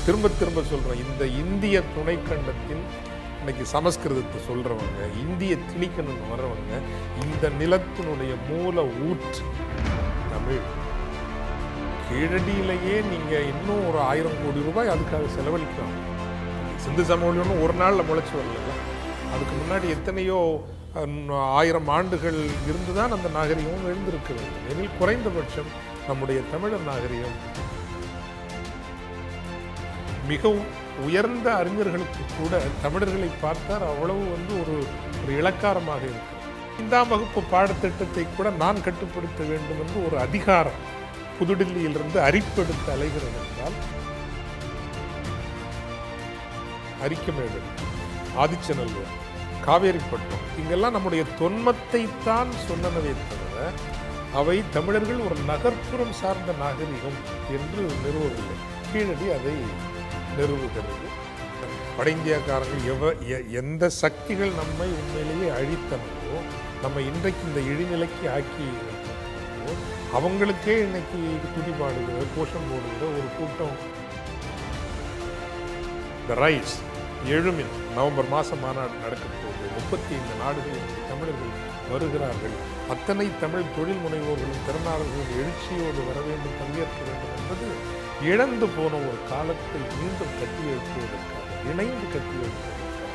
திரும்ப திரும்ப சொல்றேன் இந்த இந்திய துணைக்கண்டத்தில் இன்னைக்கு சமஸ்கிருதத்தை சொல்றவங்க இந்திய திணிக்கணும்னு வர்றவங்க இந்த நிலத்தினுடைய மூல ஊற்று தமிழ் கீழடியிலேயே நீங்க இன்னும் ஒரு ஆயிரம் கோடி ரூபாய் அதுக்காக செலவழிக்கலாம் சிந்து சமவெளி ஒன்றும் ஒரு நாளில் முளைச்சி வரல அதுக்கு முன்னாடி எத்தனையோ அஹ், ஆயிரம் ஆண்டுகள் இருந்துதான் அந்த நாகரிகமும் எழுந்திருக்கிறது எனில் குறைந்தபட்சம் நம்முடைய தமிழர் நாகரிகம் மிகவும் உயர்ந்த அறிஞர்களுக்கு கூட தமிழர்களை பார்த்தால் அவ்வளவு வந்து ஒரு ஒரு இளக்காரமாக இருக்கு ஐந்தாம் வகுப்பு பாடத்திட்டத்தை கூட நான் கட்டுப்படுத்த வேண்டும் என்று ஒரு அதிகாரம் புதுடில்லியிலிருந்து அரிப்பெடுத்து அலைகிறது என்றால் அரிக்கமேடு ஆதிச்சநல்லூர் காவேரிப்பட்டம் இங்கெல்லாம் நம்முடைய தொன்மத்தை தான் சொன்னனவே தவிர அவை தமிழர்கள் ஒரு நகர்ப்புறம் சார்ந்த நாகரிகம் என்று நிறுவவில்லை கீழடி அதை நிறுவுகிறது வட இந்தியாக்காரர்கள் எவ எ- எந்த சக்திகள் நம்மை உண்மையிலேயே அழித்தனவோ நம்ம இன்றைக்கு இந்த இழிநிலைக்கு ஆக்கி வைத்திருக்கிறோமோ, அவங்களுக்கே இன்னைக்கு துதிபாடுகிற கோஷம் போடுகிற ஒரு கூட்டம் த ரைஸ் எழுமின் நவம்பர் மாதம் மாநாடு நடக்கப் போகுது முப்பத்தி ஐந்து நாடுகளில் தமிழர்கள் வருகிறார்கள் அத்தனை தமிழ் தொழில் முனைவோர்களும் திறனாளர்களும் எழுச்சியோடு வர வேண்டும் பங்கேற்க வேண்டும் என்பது இழந்து போன ஒரு காலத்தை மீண்டும் கட்டி எழுப்புவதற்காக இணைந்து கட்டி எழுப்புவதற்காக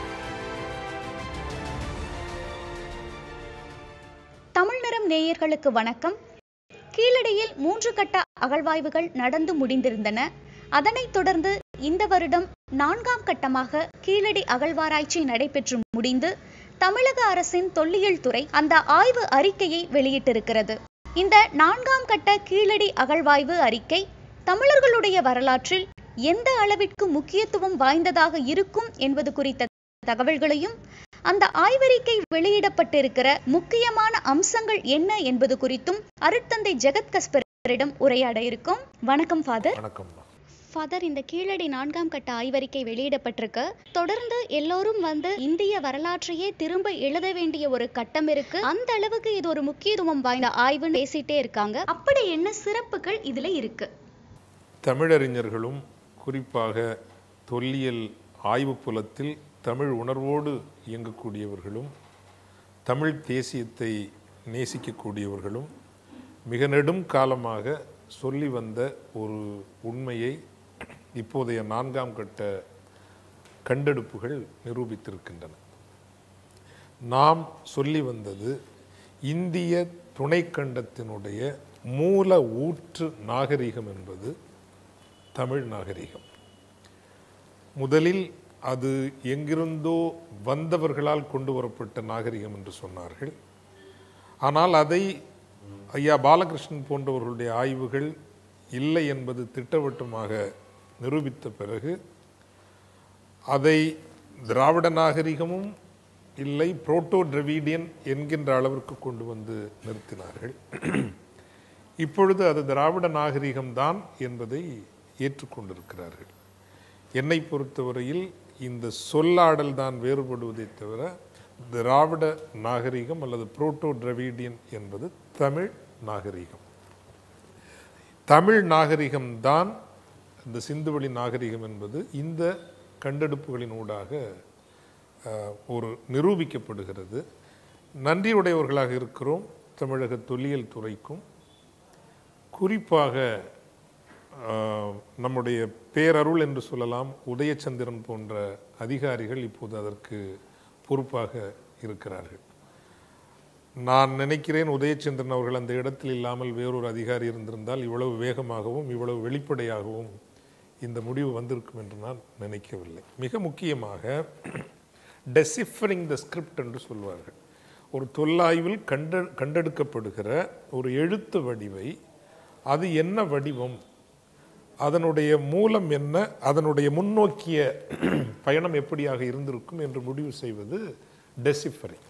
தமிழ் நிறம் நேயர்களுக்கு வணக்கம் கீழடியில் மூன்று கட்ட அகழ்வாய்வுகள் நடந்து முடிந்திருந்தன அதனைத் தொடர்ந்து இந்த வருடம் நான்காம் கட்டமாக கீழடி அகழ்வாராய்ச்சி நடைபெற்று முடிந்து தமிழக அரசின் தொல்லியல் துறை அந்த ஆய்வு அறிக்கையை வெளியிட்டிருக்கிறது இந்த நான்காம் கட்ட கீழடி அகழ்வாய்வு அறிக்கை தமிழர்களுடைய வரலாற்றில் எந்த அளவிற்கு முக்கியத்துவம் வாய்ந்ததாக இருக்கும் என்பது குறித்த தகவல்களையும் அந்த ஆய்வறிக்கை வெளியிடப்பட்டிருக்கிற முக்கியமான அம்சங்கள் என்ன என்பது குறித்தும் அருட்தந்தை ஜெகத் கஸ்பரிடம் உரையாட இருக்கும் வணக்கம் ஃபாதர் வணக்கம்மா ஃபாதர் இந்த கீழடி நான்காம் கட்ட ஆய்வறிக்கை வெளியிடப்பட்டிருக்கு தொடர்ந்து எல்லோரும் வந்து இந்திய வரலாற்றையே திரும்ப எழுத வேண்டிய ஒரு கட்டம் இருக்கு அந்த அளவுக்கு இது ஒரு முக்கியத்துவம் வாய்ந்த ஆய்வுன்னு பேசிட்டே இருக்காங்க அப்படி என்ன சிறப்புகள் இதுல இருக்கு தமிழறிஞர்களும் குறிப்பாக தொல்லியல் ஆய்வு புலத்தில் தமிழ் உணர்வோடு இயங்கக்கூடியவர்களும் தமிழ் தேசியத்தை நேசிக்கக்கூடியவர்களும் மிக நெடும் காலமாக சொல்லி வந்த ஒரு உண்மையை இப்போதைய நான்காம் கட்ட கண்டெடுப்புகள் நிரூபித்திருக்கின்றன நாம் சொல்லி வந்தது இந்திய துணைக்கண்டத்தினுடைய மூல ஊற்று நாகரிகம் என்பது தமிழ் நாகரிகம் முதலில் அது எங்கிருந்தோ வந்தவர்களால் கொண்டு வரப்பட்ட நாகரிகம் என்று சொன்னார்கள் ஆனால் அதை ஐயா பாலகிருஷ்ணன் போன்றவர்களுடைய ஆய்வுகள் இல்லை என்பது திட்டவட்டமாக நிரூபித்த பிறகு அதை திராவிட நாகரிகமும் இல்லை புரோட்டோ டிரவிடியன் என்கின்ற அளவிற்கு கொண்டு வந்து நிறுத்தினார்கள் இப்பொழுது அது திராவிட நாகரிகம்தான் என்பதை ஏற்றுக்கொண்டிருக்கிறார்கள் என்னை பொறுத்தவரையில் இந்த சொல்லாடல் தான் வேறுபடுவதை தவிர திராவிட நாகரிகம் அல்லது புரோட்டோ டிரவிடியன் என்பது தமிழ் நாகரிகம் தமிழ் நாகரிகம் தான் இந்த சிந்துவெளி நாகரிகம் என்பது இந்த கண்டெடுப்புகளின் ஊடாக அஹ், ஒரு நிரூபிக்கப்படுகிறது நன்றியுடையவர்களாக இருக்கிறோம் தமிழக தொல்லியல் துறைக்கும் குறிப்பாக ஆஹ், நம்முடைய பேரருள் என்று சொல்லலாம் உதயச்சந்திரன் போன்ற அதிகாரிகள் இப்போது அதற்கு பொறுப்பாக இருக்கிறார்கள் நான் நினைக்கிறேன் உதயச்சந்திரன் அவர்கள் அந்த இடத்தில் இல்லாமல் வேறொரு அதிகாரி இருந்திருந்தால் இவ்வளவு வேகமாகவும் இவ்வளவு வெளிப்படையாகவும் இந்த முடிவு வந்திருக்கும் என்று நான் நினைக்கவில்லை மிக முக்கியமாக டெசிஃபரிங் த ஸ்கிரிப்ட் என்று சொல்வார்கள் ஒரு தொல்லாய்வில் கண்ட கண்டெடுக்கப்படுகிற ஒரு எழுத்து வடிவை அது என்ன வடிவம் அதனுடைய மூலம் என்ன அதனுடைய முன்னோக்கிய பயணம் எப்படியாக இருந்திருக்கும் என்று முடிவு செய்வது டெசிஃபரிங்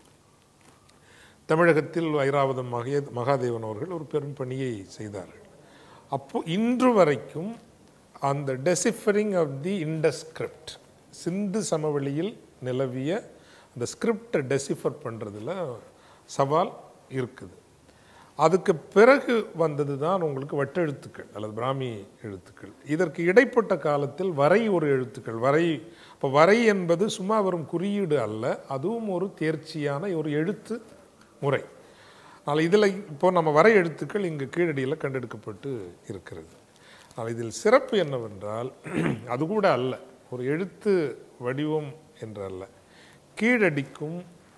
தமிழகத்தில் ஐராவதம் மகே மகாதேவன் அவர்கள் ஒரு பெரும் பணியை செய்தார்கள் அப்போ இன்று வரைக்கும் அந்த டெசிஃபரிங் ஆஃப் தி இண்டஸ்கிரிப்ட் சிந்து சமவெளியில் நிலவிய அந்த ஸ்கிரிப்டை டெசிஃபர் பண்ணுறதுல சவால் இருக்குது அதுக்கு பிறகு வந்தது தான் உங்களுக்கு வட்டெழுத்துக்கள் அல்லது பிராமி எழுத்துக்கள் இதற்கு இடைப்பட்ட காலத்தில் வரை ஒரு எழுத்துக்கள் வரை இப்போ வரை என்பது சும்மா வரும் குறியீடு அல்ல அதுவும் ஒரு தேர்ச்சியான ஒரு எழுத்து முறை ஆனால் இதில் இப்போ நம்ம வரை எழுத்துக்கள் இங்கு கீழடியில் கண்டெடுக்கப்பட்டு இருக்கிறது ஆனால் இதில் சிறப்பு என்னவென்றால் அது கூட அல்ல ஒரு எழுத்து வடிவம் என்று அல்ல கீழடிக்கும்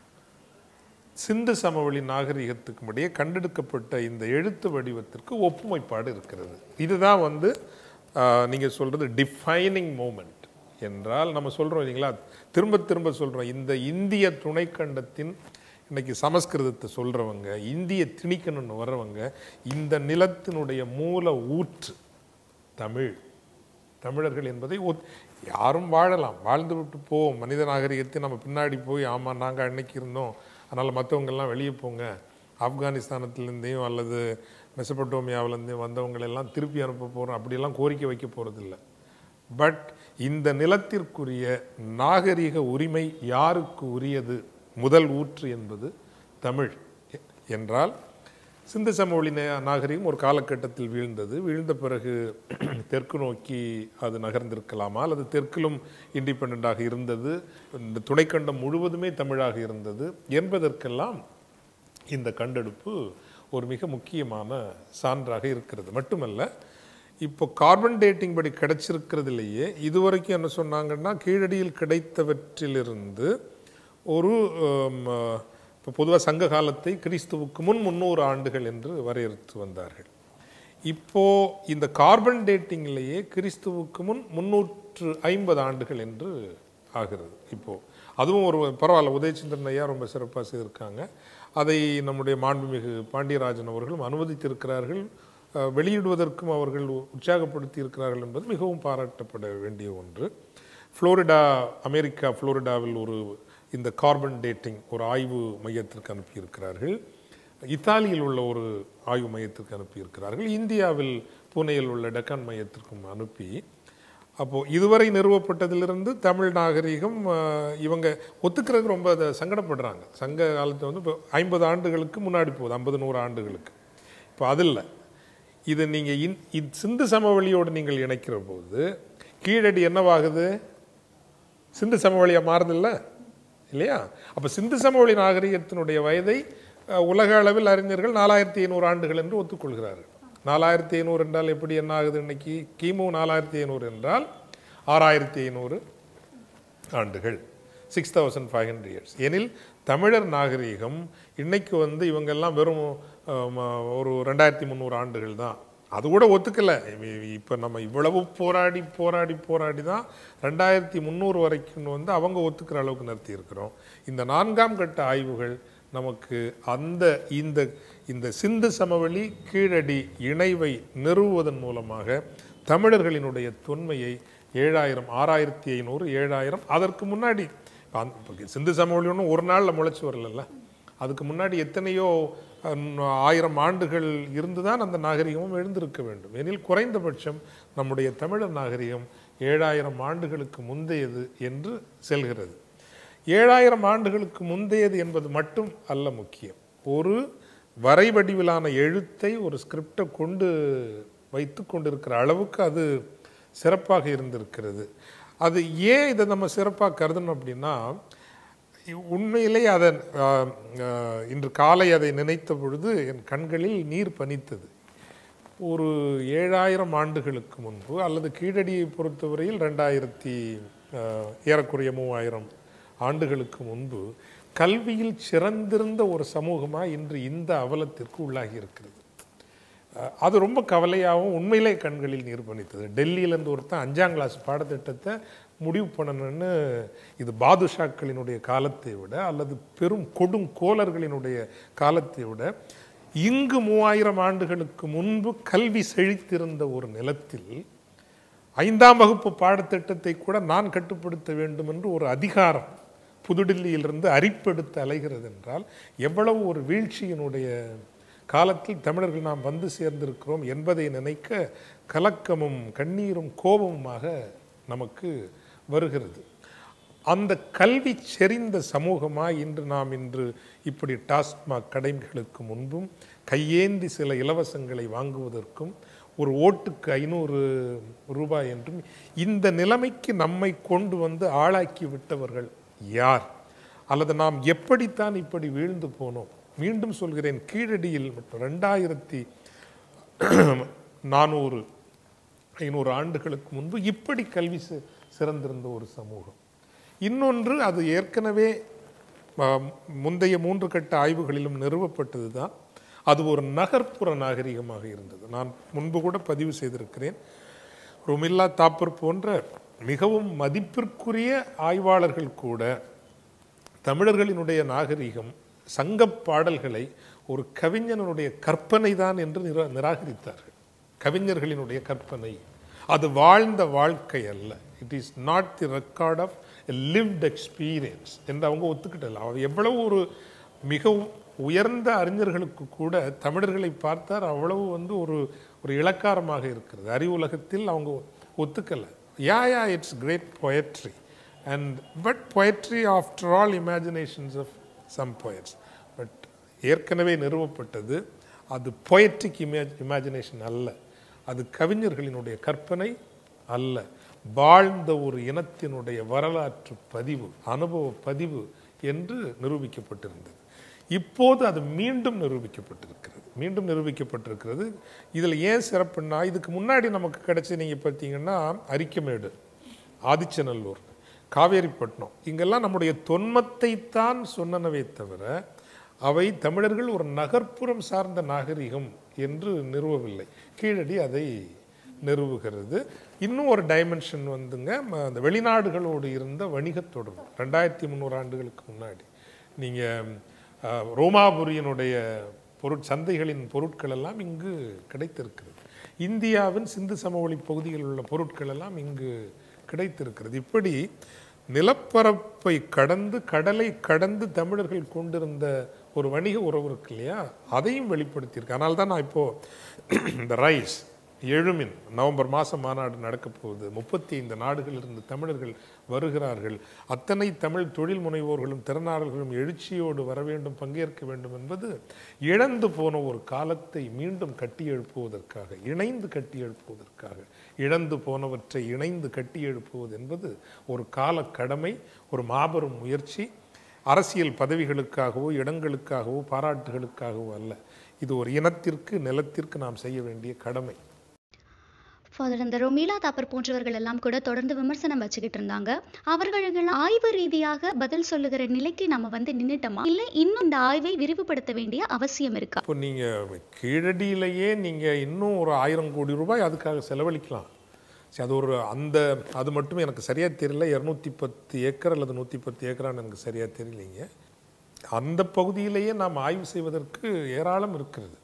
சிந்து சமவெளி நாகரிகத்துக்கும் இடையே கண்டெடுக்கப்பட்ட இந்த எழுத்து வடிவத்திற்கு ஒப்புமைப்பாடு இருக்கிறது இதுதான் வந்து ஆஹ், நீங்க சொல்றது டிஃபைனிங் மூமெண்ட் என்றால் நம்ம சொல்றோம் இல்லைங்களா திரும்ப திரும்ப சொல்றோம் இந்த இந்திய துணைக்கண்டத்தின் இன்னைக்கு சமஸ்கிருதத்தை சொல்றவங்க இந்திய திணிக்கணும்னு வர்றவங்க இந்த நிலத்தினுடைய மூல ஊற்று தமிழ் தமிழர்கள் என்பதை ஒத்- யாரும் வாழலாம் வாழ்ந்து விட்டு போவோம் மனித நாகரிகத்தை நம்ம பின்னாடி போய் ஆமாம் நாங்கள் அன்னைக்கு இருந்தோம் அதனால் மற்றவங்கெல்லாம் வெளியே போங்க ஆப்கானிஸ்தானத்துலேருந்தையும் அல்லது மெசபட்டோமியாவிலேருந்தையும் வந்தவங்களெல்லாம் திருப்பி அனுப்ப போகிறோம் அப்படியெல்லாம் கோரிக்கை வைக்க போகிறதில்ல பட் இந்த நிலத்திற்குரிய நாகரிக உரிமை யாருக்கு உரியது முதல் ஊற்று என்பது தமிழ் எ- என்றால் சிந்து சமவெளி நே- நாகரிகம் ஒரு காலகட்டத்தில் வீழ்ந்தது வீழ்ந்த பிறகு தெற்கு நோக்கி அது நகர்ந்திருக்கலாமா அல்லது தெற்கிலும் இண்டிபெண்டாக இருந்தது இந்த துணைக்கண்டம் முழுவதுமே தமிழாக இருந்தது என்பதற்கெல்லாம் இந்த கண்டெடுப்பு ஒரு மிக முக்கியமான சான்றாக இருக்கிறது மட்டுமல்ல இப்போ கார்பன் டேட்டிங் படி கிடைச்சிருக்கிறதுலையே இதுவரைக்கும் என்ன சொன்னாங்கன்னா கீழடியில் கிடைத்தவற்றிலிருந்து ஒரு ஆம், இப்போ பொதுவாக சங்க காலத்தை கிறிஸ்துவுக்கு முன் முந்நூறு ஆண்டுகள் என்று வரையறுத்து வந்தார்கள் இப்போ இந்த கார்பன் டேட்டிங்லேயே கிறிஸ்துவுக்கு முன் முன்னூற்று ஐம்பது ஆண்டுகள் என்று ஆகிறது இப்போ அதுவும் ஒரு பரவாயில்ல உதயச்சந்திரன் ஐயா ரொம்ப சிறப்பாக செய்திருக்காங்க அதை நம்முடைய மாண்புமிகு பாண்டியராஜன் அவர்களும் அனுமதித்திருக்கிறார்கள் அஹ், வெளியிடுவதற்கும் அவர்கள் உற்சாகப்படுத்தி இருக்கிறார்கள் என்பது மிகவும் பாராட்டப்பட வேண்டிய ஒன்று ஃப்ளோரிடா அமெரிக்கா ஃப்ளோரிடாவில் ஒரு இந்த கார்பன் டேட்டிங் ஒரு ஆய்வு மையத்திற்கு அனுப்பியிருக்கிறார்கள் இத்தாலியில் உள்ள ஒரு ஆய்வு மையத்திற்கு அனுப்பியிருக்கிறார்கள் இந்தியாவில் பூனேயில் உள்ள டெக்கான் மையத்திற்கும் அனுப்பி அப்போது இதுவரை நிறுவப்பட்டதிலிருந்து தமிழ் நாகரிகம் அஹ், இவங்க ஒத்துக்கிறதுக்கு ரொம்ப அதை சங்கடப்படுறாங்க சங்க காலத்தை வந்து இப்போ ஐம்பது ஆண்டுகளுக்கு முன்னாடி போகுது ஐம்பது நூறு ஆண்டுகளுக்கு இப்போ அது இல்லை இது நீங்கள் இன் இது சிந்து சமவெளியோடு நீங்கள் இணைக்கிற போது கீழடி என்னவாகுது சிந்து சமவெளியாக மாறுதில்ல இல்லையா அப்போ சிந்து சமவெளி நாகரிகத்தினுடைய வயதை அஹ், உலக அளவில் அறிஞர்கள் நாலாயிரத்தி ஐநூறு ஆண்டுகள் என்று ஒத்துக்கொள்கிறார்கள் நாலாயிரத்தி ஐநூறு என்றால் எப்படி என்ன ஆகுது இன்னைக்கு கிமு நாலாயிரத்தி ஐநூறு என்றால் ஆறாயிரத்தி ஐநூறு ஆண்டுகள் six thousand five hundred years எனில் தமிழர் நாகரீகம் இன்னைக்கு வந்து இவங்கெல்லாம் வெறும் ஆம், ஒரு ரெண்டாயிரத்தி முந்நூறு ஆண்டுகள் தான் அது கூட ஒத்துக்கலை இப்போ நம்ம இவ்வளவு போராடி போராடி போராடி தான் ரெண்டாயிரத்தி முந்நூறு வரைக்கும் வந்து அவங்க ஒத்துக்கிற அளவுக்கு நிறுத்தி இருக்கிறோம் இந்த நான்காம் கட்ட ஆய்வுகள் நமக்கு அந்த இந்த இந்த சிந்து சமவெளி கீழடி இணைவை நிறுவுவதன் மூலமாக தமிழர்களினுடைய தொன்மையை ஏழாயிரம் ஆறாயிரத்தி ஐநூறு ஏழாயிரம் அதற்கு முன்னாடி இப்ப அந்த- இப்ப சிந்து சமவெளி ஒன்றும் ஒரு நாளில் முளைச்சி வரலல்ல அதுக்கு முன்னாடி எத்தனையோ அஹ், ஆயிரம் ஆண்டுகள் இருந்துதான் அந்த நாகரிகமும் எழுந்திருக்க வேண்டும் எனில் குறைந்தபட்சம் நம்முடைய தமிழர் நாகரிகம் ஏழாயிரம் ஆண்டுகளுக்கு முந்தையது என்று செல்கிறது ஏழாயிரம் ஆண்டுகளுக்கு முந்தையது என்பது மட்டும் அல்ல முக்கியம் ஒரு வரைவடிவிலான எழுத்தை ஒரு ஸ்கிரிப்டை கொண்டு வைத்து கொண்டிருக்கிற அளவுக்கு அது சிறப்பாக இருந்திருக்கிறது அது ஏன் இதை நம்ம சிறப்பாக கருதணும் அப்படின்னா உண்மையிலே அதை ஆஹ், ஆஹ், இன்று காலை அதை நினைத்த பொழுது என் கண்களில் நீர் பனித்தது ஒரு ஏழாயிரம் ஆண்டுகளுக்கு முன்பு அல்லது கீழடியை பொறுத்தவரையில் ரெண்டாயிரத்தி ஆஹ், ஏறக்குறைய மூவாயிரம் ஆண்டுகளுக்கு முன்பு கல்வியில் சிறந்திருந்த ஒரு சமூகமாக இன்று இந்த அவலத்திற்கு உள்ளாகி இருக்கிறது அஹ் அது ரொம்ப கவலையாகவும் உண்மையிலே கண்களில் நீர் பணித்தது டெல்லியிலேருந்து ஒருத்தன் அஞ்சாம் கிளாஸ் பாடத்திட்டத்தை முடிவு பண்ணணும்னு இது பாதுஷாக்களினுடைய காலத்தை விட அல்லது பெரும் கொடும் கோலர்களினுடைய காலத்தை விட இங்கு மூவாயிரம் ஆண்டுகளுக்கு முன்பு கல்வி செழித்திருந்த ஒரு நிலத்தில் ஐந்தாம் வகுப்பு பாடத்திட்டத்தை கூட நான் கட்டுப்படுத்த வேண்டும் என்று ஒரு அதிகாரம் புதுடில்லியிலிருந்து அரிப்பெடுத்து அலைகிறது என்றால் எவ்வளவு ஒரு வீழ்ச்சியினுடைய காலத்தில் தமிழர்கள் நாம் வந்து சேர்ந்திருக்கிறோம் என்பதை நினைக்க கலக்கமும் கண்ணீரும் கோபமுமாக நமக்கு வருகிறது அந்த கல்வி செறிந்த சமூகமாக இன்று நாம் இன்று இப்படி டாஸ்மாக் கடைகளுக்கு முன்பும் கையேந்தி சில இலவசங்களை வாங்குவதற்கும் ஒரு ஓட்டுக்கு ஐநூறு ரூபாய் என்றும் இந்த நிலைமைக்கு நம்மை கொண்டு வந்து ஆளாக்கி விட்டவர்கள் யார் அல்லது நாம் எப்படித்தான் இப்படி வீழ்ந்து போனோம் மீண்டும் சொல்கிறேன் கீழடியில் மட்டும் ரெண்டாயிரத்தி நானூறு ஐநூறு ஆண்டுகளுக்கு முன்பு இப்படி கல்வி சி- சிறந்திருந்த ஒரு சமூகம் இன்னொன்று அது ஏற்கனவே ஆ, முந்தைய மூன்று கட்ட ஆய்வுகளிலும் நிறுவப்பட்டது தான் அது ஒரு நகர்ப்புற நாகரிகமாக இருந்தது நான் முன்பு கூட பதிவு செய்திருக்கிறேன் ருமில்லா தாப்பர் போன்ற மிகவும் மதிப்பிற்குரிய ஆய்வாளர்கள் கூட தமிழர்களினுடைய நாகரிகம் சங்கப் பாடல்களை ஒரு கவிஞனுடைய கற்பனை தான் என்று நிரா நிராகரித்தார்கள் கவிஞர்களினுடைய கற்பனை அது வாழ்ந்த வாழ்க்கை அல்ல it is not the record of lived experience என்று அவங்க ஒத்துக்கிட்டல அவர் எவ்வளவு ஒரு மிகவும் உயர்ந்த அறிஞர்களுக்கு கூட தமிழர்களை பார்த்தார் அவ்வளவு வந்து ஒரு ஒரு இலக்காரமாக இருக்கிறது அறிவுலகத்தில் அவங்க ஒத்துக்கல yeah yeah it's great poetry and but poetry after all imaginations of some poets but ஏற்கனவே நிறுவப்பட்டது அது poetic imag இமேஜினேஷன் அல்ல அது கவிஞர்களினுடைய கற்பனை அல்ல வாழ்ந்த ஒரு இனத்தினுடைய வரலாற்று பதிவு அனுபவ பதிவு என்று நிரூபிக்கப்பட்டிருந்தது இப்போது அது மீண்டும் நிரூபிக்கப்பட்டிருக்கிறது மீண்டும் நிரூபிக்கப்பட்டிருக்கிறது இதில் ஏன் சிறப்புன்னா இதுக்கு முன்னாடி நமக்கு கிடைச்ச நீங்கள் பார்த்தீங்கன்னா அரிக்கமேடு ஆதிச்சநல்லூர் காவேரிப்பட்டினம் இங்கெல்லாம் நம்முடைய தொன்மத்தைத்தான் சொன்னனவே தவிர அவை தமிழர்கள் ஒரு நகர்ப்புறம் சார்ந்த நாகரிகம் என்று நிறுவவில்லை கீழடி அதை நிறுவுகிறது இன்னும் ஒரு டைமென்ஷன் வந்துங்க ம- அந்த வெளிநாடுகளோடு இருந்த வணிகத் தொடர்பு ரெண்டாயிரத்தி முந்நூறு ஆண்டுகளுக்கு முன்னாடி நீங்கள் ரோமாபுரியனுடைய பொருட் சந்தைகளின் பொருட்கள் எல்லாம் இங்கு கிடைத்திருக்கிறது இந்தியாவின் சிந்து சமவெளி பகுதிகளில் உள்ள பொருட்கள் எல்லாம் இங்கு கிடைத்திருக்கிறது இப்படி நிலப்பரப்பை கடந்து கடலை கடந்து தமிழர்கள் கொண்டிருந்த ஒரு வணிக உறவு இருக்கு இல்லையா அதையும் வெளிப்படுத்தியிருக்கு அதனால தான் நான் இப்போ இந்த ரைஸ் எழுமின் நவம்பர் மாதம் மாநாடு நடக்கப் போகுது முப்பத்தி ஐந்து நாடுகளிலிருந்து தமிழர்கள் வருகிறார்கள் அத்தனை தமிழ் தொழில் முனைவோர்களும் திறனாளர்களும் எழுச்சியோடு வர வேண்டும் பங்கேற்க வேண்டும் என்பது இழந்து போன ஒரு காலத்தை மீண்டும் கட்டி எழுப்புவதற்காக இணைந்து கட்டி எழுப்புவதற்காக இழந்து போனவற்றை இணைந்து கட்டி எழுப்புவது என்பது ஒரு கால கடமை ஒரு மாபெரும் முயற்சி அரசியல் பதவிகளுக்காகவோ இடங்களுக்காகவோ பாராட்டுகளுக்காகவோ அல்ல இது ஒரு இனத்திற்கு நிலத்திற்கு நாம் செய்ய வேண்டிய கடமை ஃபாதர் இந்த ரொமீலா தாப்பர் போன்றவர்கள் எல்லாம் கூட தொடர்ந்து விமர்சனம் வச்சுக்கிட்டு இருந்தாங்க அவர்கள் ஆய்வு ரீதியாக பதில் சொல்லுகிற நிலைக்கு நம்ம வந்து நின்னுட்டோமா இல்ல இன்னும் இந்த ஆய்வை விரிவுபடுத்த வேண்டிய அவசியம் இருக்கா இப்போ நீங்கள் கீழடியிலேயே நீங்கள் இன்னும் ஒரு ஆயிரம் கோடி ரூபாய் அதுக்காக செலவழிக்கலாம் சரி அது ஒரு அந்த அது மட்டும் எனக்கு சரியாக தெரியல இரநூத்தி பத்து ஏக்கர் அல்லது நூற்றி பத்து ஏக்கரான்னு எனக்கு சரியாக தெரியலைங்க அந்த பகுதியிலேயே நாம் ஆய்வு செய்வதற்கு ஏராளம் இருக்கிறது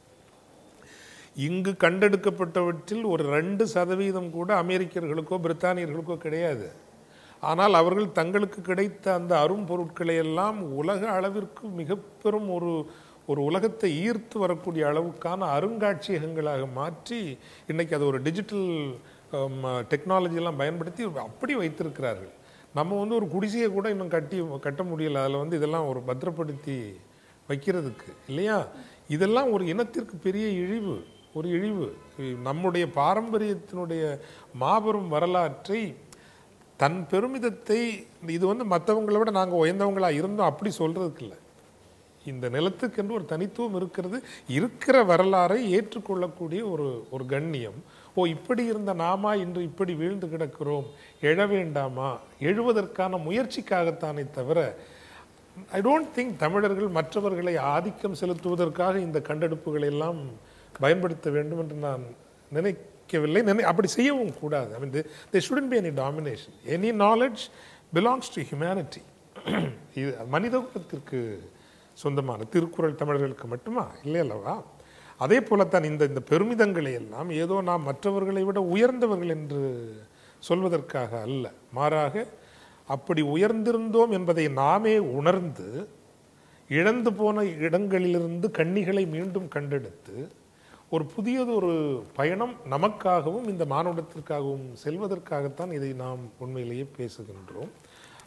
இங்கு கண்டெடுக்கப்பட்டவற்றில் ஒரு ரெண்டு சதவீதம் கூட அமெரிக்கர்களுக்கோ பிரித்தானியர்களுக்கோ கிடையாது ஆனால் அவர்கள் தங்களுக்கு கிடைத்த அந்த அரும்பொருட்களை எல்லாம் உலக அளவிற்கு மிக பெரும் ஒரு ஒரு உலகத்தை ஈர்த்து வரக்கூடிய அளவுக்கான அருங்காட்சியகங்களாக மாற்றி இன்னைக்கு அது ஒரு டிஜிட்டல் டெக்னாலஜியெல்லாம் பயன்படுத்தி அப்படி வைத்திருக்கிறார்கள் நம்ம வந்து ஒரு குடிசையை கூட இன்னும் கட்டி கட்ட முடியல அதில் வந்து இதெல்லாம் ஒரு பத்திரப்படுத்தி வைக்கிறதுக்கு இல்லையா இதெல்லாம் ஒரு இனத்திற்கு பெரிய இழிவு ஒரு இழிவு நம்முடைய பாரம்பரியத்தினுடைய மாபெரும் வரலாற்றை தன் பெருமிதத்தை இது வந்து மற்றவங்களை விட நாங்கள் உயர்ந்தவங்களா இருந்தோம் அப்படி சொல்றதுக்கு இல்லை இந்த நிலத்துக்கென்று ஒரு தனித்துவம் இருக்கிறது இருக்கிற வரலாறை ஏற்றுக்கொள்ளக்கூடிய ஒரு ஒரு கண்ணியம் ஓ இப்படி இருந்த நாமா இன்று இப்படி வீழ்ந்து கிடக்கிறோம் எழ வேண்டாமா எழுவதற்கான முயற்சிக்காகத்தானே தவிர ஐ டோன்ட் திங்க் தமிழர்கள் மற்றவர்களை ஆதிக்கம் செலுத்துவதற்காக இந்த கண்டெடுப்புகளை எல்லாம் பயன்படுத்த வேண்டும் என்று நான் நினைக்கவில்லை நினை அப்படி செய்யவும் கூடாது I mean there shouldn't be any domination any knowledge belongs to humanity இது மனித குலத்திற்கு சொந்தமான திருக்குறள் தமிழர்களுக்கு மட்டுமா இல்லை அல்லவா அதே போலத்தான் இந்த இந்த பெருமிதங்களை எல்லாம் ஏதோ நாம் மற்றவர்களை விட உயர்ந்தவர்கள் என்று சொல்வதற்காக அல்ல மாறாக அப்படி உயர்ந்திருந்தோம் என்பதை நாமே உணர்ந்து இழந்து போன இடங்களிலிருந்து கன்னிகளை மீண்டும் கண்டெடுத்து ஒரு புதியது ஒரு பயணம் நமக்காகவும் இந்த மானுடத்திற்காகவும் செல்வதற்காகத்தான் இதை நாம் உண்மையிலேயே பேசுகின்றோம்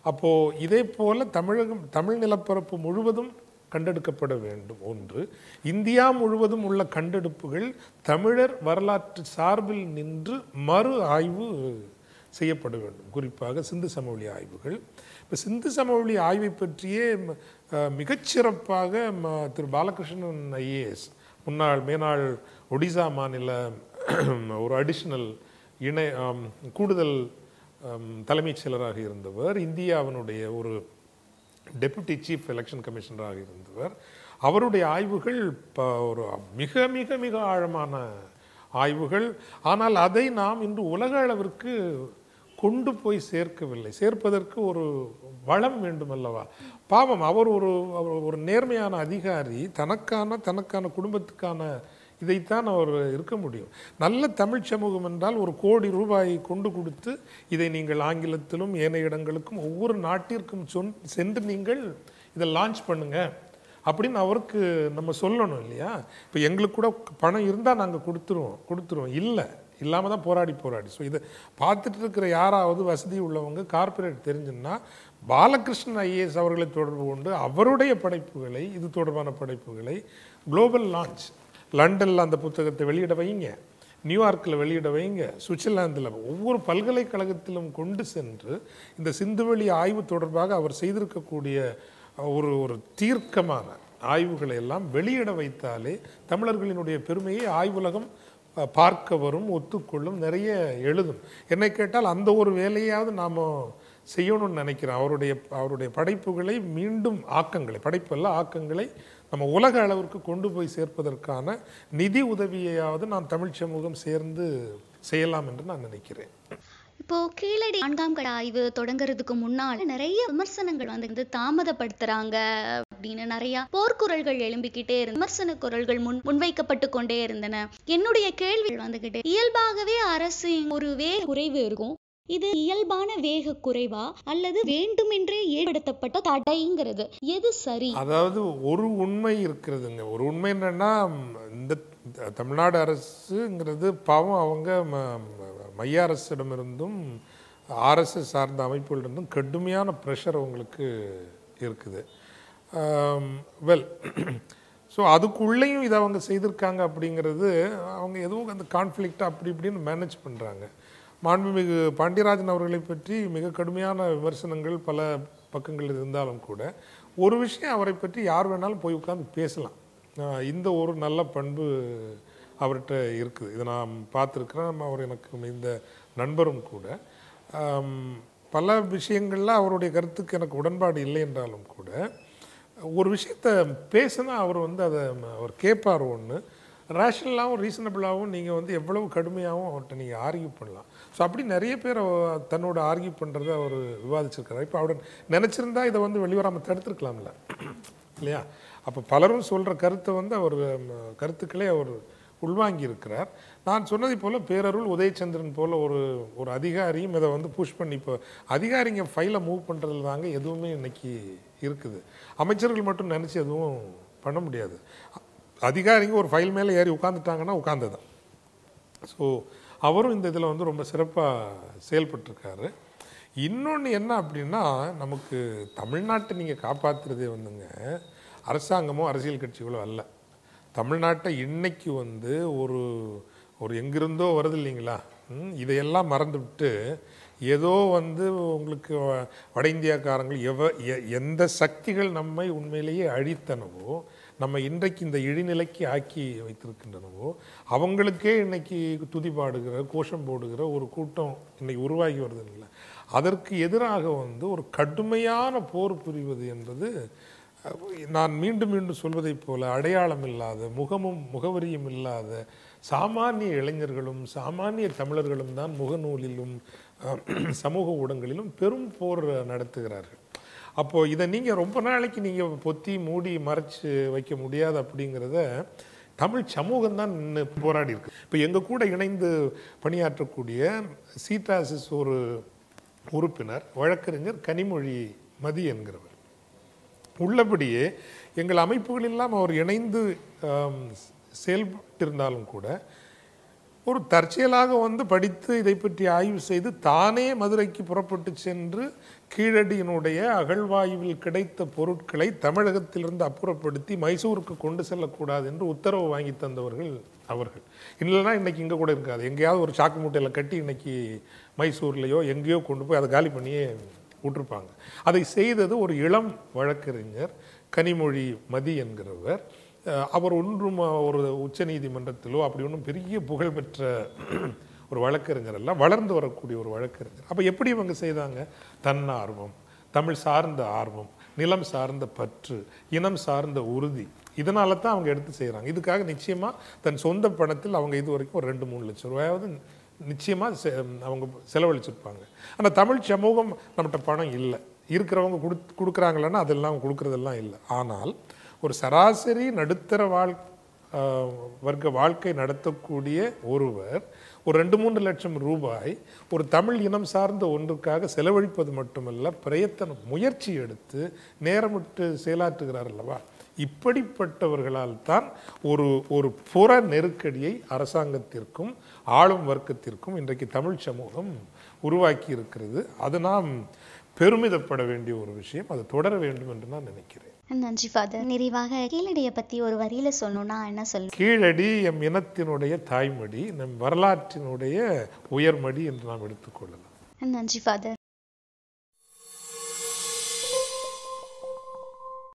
அப்போது இதே போல தமிழகம் தமிழ் நிலப்பரப்பு முழுவதும் கண்டெடுக்கப்பட வேண்டும் ஒன்று இந்தியா முழுவதும் உள்ள கண்டெடுப்புகள் தமிழர் வரலாற்று சார்பில் நின்று மறு ஆய்வு செய்யப்பட வேண்டும் குறிப்பாக சிந்து சமவெளி ஆய்வுகள் இப்போ சிந்து சமவெளி ஆய்வை பற்றியே ம- அஹ், மிகச்சிறப்பாக ம- திரு பாலகிருஷ்ணன் ஐஏஎஸ் முன்னாள் மேனாள் ஒடிசா மாநில ஒரு அடிஷனல் இணை ஆம், கூடுதல் ஆம், தலைமைச் செயலராக இருந்தவர் இந்தியாவினுடைய ஒரு டெபுட்டி சீஃப் எலெக்ஷன் கமிஷனராக இருந்தவர் அவருடைய ஆய்வுகள் ப- ஒரு மிக மிக மிக ஆழமான ஆய்வுகள் ஆனால் அதை நாம் இன்று உலக அளவிற்கு கொண்டு போய் சேர்க்கவில்லை சேர்ப்பதற்கு ஒரு வளம் வேண்டும் அல்லவா பாவம் அவர் ஒரு அவர் ஒரு நேர்மையான அதிகாரி தனக்கான தனக்கான குடும்பத்துக்கான இதைத்தான் அவர் இருக்க முடியும் நல்ல தமிழ் சமூகம் என்றால் ஒரு கோடி ரூபாயை கொண்டு கொடுத்து இதை நீங்கள் ஆங்கிலத்திலும் ஏனைய இடங்களுக்கும் ஒவ்வொரு நாட்டிற்கும் சொன் சென்று நீங்கள் இதை லான்ச் பண்ணுங்க அப்படின்னு அவருக்கு நம்ம சொல்லணும் இல்லையா இப்போ எங்களுக்கு கூட பணம் இருந்தால் நாங்கள் கொடுத்துருவோம் கொடுத்துருவோம் இல்லை இல்லாமல் தான் போராடி போராடி ஸோ இதை பார்த்துட்டு இருக்கிற யாராவது வசதி உள்ளவங்க கார்ப்பரேட் தெரிஞ்சுன்னா பாலகிருஷ்ணன் ஐஏஎஸ் அவர்களை தொடர்பு கொண்டு அவருடைய படைப்புகளை இது தொடர்பான படைப்புகளை குளோபல் லான்ச் லண்டனில் அந்த புத்தகத்தை வெளியிட வைங்க நியூயார்க்கில் வெளியிட வைங்க சுவிட்சர்லாந்தில் ஒவ்வொரு பல்கலைக்கழகத்திலும் கொண்டு சென்று இந்த சிந்துவெளி ஆய்வு தொடர்பாக அவர் செய்திருக்கக்கூடிய ஒரு ஒரு தீர்க்கமான ஆய்வுகளை எல்லாம் வெளியிட வைத்தாலே தமிழர்களினுடைய பெருமையை ஆய்வுலகம் அஹ், பார்க்க வரும் ஒத்துக்கொள்ளும் நிறைய எழுதும் என்னை கேட்டால் அந்த ஒரு வேலையாவது நாம் செய்யணும்னு நினைக்கிறேன் அவருடைய அவருடைய படைப்புகளை மீண்டும் ஆக்கங்களை படைப்பல்ல ஆக்கங்களை நம்ம உலக அளவிற்கு கொண்டு போய் சேர்ப்பதற்கான நிதி உதவியையாவது நான் தமிழ் சமூகம் சேர்ந்து செய்யலாம் என்று நான் நினைக்கிறேன் இப்போ கீழடி நான்காம் கட ஆய்வு தொடங்குறதுக்கு முன்னால நிறைய விமர்சனங்கள் வந்து வந்து தாமதப்படுத்துறாங்க அப்படின்னு நிறைய போர்க்குரல்கள் எழும்பிக்கிட்டே இருந்து விமர்சன குரல்கள் முன் முன்வைக்கப்பட்டு கொண்டே இருந்தன என்னுடைய கேள்வி வந்துகிட்டே இயல்பாகவே அரசு ஒரு வே குறைவு இருக்கும் இது இயல்பான வேக குறைவா அல்லது வேண்டுமென்றே ஏற்படுத்தப்பட்ட தடைங்கிறது எது சரி அதாவது ஒரு உண்மை இருக்கிறதுங்க ஒரு உண்மை என்னன்னா ம், இந்த த- தமிழ்நாடு அரசுங்கிறது பாவம் அவங்க ம- ம- மைய அரசிடமிருந்தும் ஆர்எஸ்எஸ் சார்ந்த அமைப்புகளிலிருந்தும் கடுமையான ப்ரெஷர் அவங்களுக்கு இருக்குது வெல் ஸோ அதுக்குள்ளேயும் இதை அவங்க செய்திருக்காங்க அப்படிங்கிறது அவங்க எதுவும் அந்த கான்ஃப்ளிக்ட் அப்படி இப்படின்னு மேனேஜ் பண்ணுறாங்க மாண்புமிகு பாண்டியராஜன் அவர்களை பற்றி மிக கடுமையான விமர்சனங்கள் பல பக்கங்கள் இருந்தாலும் கூட ஒரு விஷயம் அவரை பற்றி யார் வேணாலும் போய் உட்காந்து பேசலாம் ஆஹ் இந்த ஒரு நல்ல பண்பு அவர்கிட்ட இருக்குது இதை நான் பார்த்துருக்குறேன் நம்ம அவர் எனக்கு இந்த நண்பரும் கூட ஆம், பல விஷயங்களில் அவருடைய கருத்துக்கு எனக்கு உடன்பாடு இல்லை என்றாலும் கூட ஒரு விஷயத்த பேசினா அவர் வந்து அதை ம- அவர் கேட்பார் ஒன்று ரேஷனலாகவும் ரீசனபிளாகவும் நீங்கள் வந்து எவ்வளவு கடுமையாகவும் அவர்கிட்ட நீங்கள் ஆர்கியூ பண்ணலாம் ஸோ அப்படி நிறைய பேர் அவ- தன்னோட ஆர்கியூ பண்ணுறதை அவர் விவாதிச்சிருக்காரு இப்போ அவர் நினச்சிருந்தா இதை வந்து வெளிவராமல் தடுத்துருக்கலாம்ல இல்லையா அப்போ பலரும் சொல்கிற கருத்தை வந்து அவர் ம, கருத்துக்களே அவர் உள்வாங்கி இருக்கிறார் நான் சொன்னதை போல பேரருள் உதயச்சந்திரன் போல ஒரு ஒரு அதிகாரியும் இதை வந்து புஷ் பண்ணி இப்போ அதிகாரிங்க ஃபைலை மூவ் பண்ணுறதுல தாங்க எதுவுமே இன்னைக்கு இருக்குது அமைச்சர்கள் மட்டும் நினச்சி எதுவும் பண்ண முடியாது அதிகாரிங்க ஒரு ஃபைல் மேலே ஏறி உட்காந்துட்டாங்கன்னா உட்காந்ததான் ஸோ அவரும் இந்த இதில் வந்து ரொம்ப சிறப்பாக செயல்பட்டிருக்காரு இன்னொன்று என்ன அப்படின்னா நமக்கு தமிழ்நாட்டை நீங்கள் காப்பாற்றுறதே வந்துங்க அரசாங்கமோ அரசியல் கட்சிகளோ அல்ல தமிழ்நாட்டை இன்னைக்கு வந்து ஒரு ஒரு எங்கிருந்தோ வருது இல்லைங்களா ம், இதையெல்லாம் மறந்துவிட்டு ஏதோ வந்து உங்களுக்கு வ- வட இந்தியாக்காரங்கள் எவ எ- எந்த சக்திகள் நம்மை உண்மையிலேயே அழித்தனவோ நம்ம இன்றைக்கு இந்த இழிநிலைக்கு ஆக்கி வைத்திருக்கின்றனவோ அவங்களுக்கே இன்னைக்கு துதி பாடுகிற கோஷம் போடுகிற ஒரு கூட்டம் இன்னைக்கு உருவாகி வருதுங்கள அதற்கு எதிராக வந்து ஒரு கடுமையான போர் புரிவது என்பது அஹ், நான் மீண்டும் மீண்டும் சொல்வதைப் போல அடையாளம் இல்லாத முகமும் முகவரியும் இல்லாத சாமானிய இளைஞர்களும் சாமானிய தமிழர்களும் தான் முகநூலிலும் அஹ், சமூக ஊடகங்களிலும் பெரும் போர் நடத்துகிறார்கள் அப்போது இதை நீங்கள் ரொம்ப நாளைக்கு நீங்கள் பொத்தி மூடி மறைச்சு வைக்க முடியாது அப்படிங்கிறத தமிழ் சமூகம் தான் நின்று போராடி இருக்கு இப்போ எங்கள் கூட இணைந்து பணியாற்றக்கூடிய சீட்டாசிஸ் ஒரு உறுப்பினர் வழக்கறிஞர் கனிமொழி மதி என்கிறவர் உள்ளபடியே எங்கள் அமைப்புகள் எல்லாம் அவர் இணைந்து ஆம், செயல்பட்டிருந்தாலும் கூட ஒரு தற்செயலாக வந்து படித்து இதை பற்றி ஆய்வு செய்து தானே மதுரைக்கு புறப்பட்டு சென்று கீழடியினுடைய அகழ்வாய்வில் கிடைத்த பொருட்களை தமிழகத்திலிருந்து அப்புறப்படுத்தி மைசூருக்கு கொண்டு செல்லக்கூடாது என்று உத்தரவு வாங்கி தந்தவர்கள் அவர்கள் இல்லைன்னா இன்னைக்கு இங்கே கூட இருக்காது எங்கேயாவது ஒரு சாக்கு மூட்டையில் கட்டி இன்னைக்கு மைசூர்லேயோ எங்கேயோ கொண்டு போய் அதை காலி பண்ணியே விட்டுருப்பாங்க அதை செய்தது ஒரு இளம் வழக்கறிஞர் கனிமொழி மதி என்கிறவர் அஹ் அவர் ஒன்றும் ஒரு உச்ச நீதிமன்றத்திலோ அப்படி ஒன்றும் பெரிய புகழ்பெற்ற ஒரு வழக்கறிஞர் அல்ல வளர்ந்து வரக்கூடிய ஒரு வழக்கறிஞர் அப்போ எப்படி இவங்க செய்தாங்க தன்னார்வம் தமிழ் சார்ந்த ஆர்வம் நிலம் சார்ந்த பற்று இனம் சார்ந்த உறுதி இதனால தான் அவங்க எடுத்து செய்கிறாங்க இதுக்காக நிச்சயமாக தன் சொந்த பணத்தில் அவங்க இது வரைக்கும் ஒரு ரெண்டு மூணு லட்சம் ரூபாயாவது நிச்சயமாக செ அவங்க செலவழிச்சிருப்பாங்க ஆனால் தமிழ் சமூகம் நம்மகிட்ட பணம் இல்லை இருக்கிறவங்க கொடு கொடுக்குறாங்களன்னா அதெல்லாம் கொடுக்குறதெல்லாம் இல்லை ஆனால் ஒரு சராசரி நடுத்தர வாழ் ஆஹ் வர்க்க வாழ்க்கை நடத்தக்கூடிய ஒருவர் ஒரு ரெண்டு மூன்று லட்சம் ரூபாய் ஒரு தமிழ் இனம் சார்ந்த ஒன்றுக்காக செலவழிப்பது மட்டுமல்ல பிரயத்தனம் முயற்சி எடுத்து நேரமிட்டு செயலாற்றுகிறார் அல்லவா இப்படிப்பட்டவர்களால் தான் ஒரு ஒரு புற நெருக்கடியை அரசாங்கத்திற்கும் ஆளும் வர்க்கத்திற்கும் இன்றைக்கு தமிழ் சமூகம் உருவாக்கி இருக்கிறது அது நாம் பெருமிதப்பட வேண்டிய ஒரு விஷயம் அது தொடர வேண்டும் என்று நான் நினைக்கிறேன் நன்றி ஃபாதர் நிறைவாக கீழடியை பத்தி ஒரு வரியில சொல்லணும்னா என்ன சொல்லுங்க கீழடி எம் இனத்தினுடைய தாய்மடி நம் வரலாற்றினுடைய உயர்மடி என்று நாம் எடுத்துக்கொள்ளலாம் நன்றி ஃபாதர்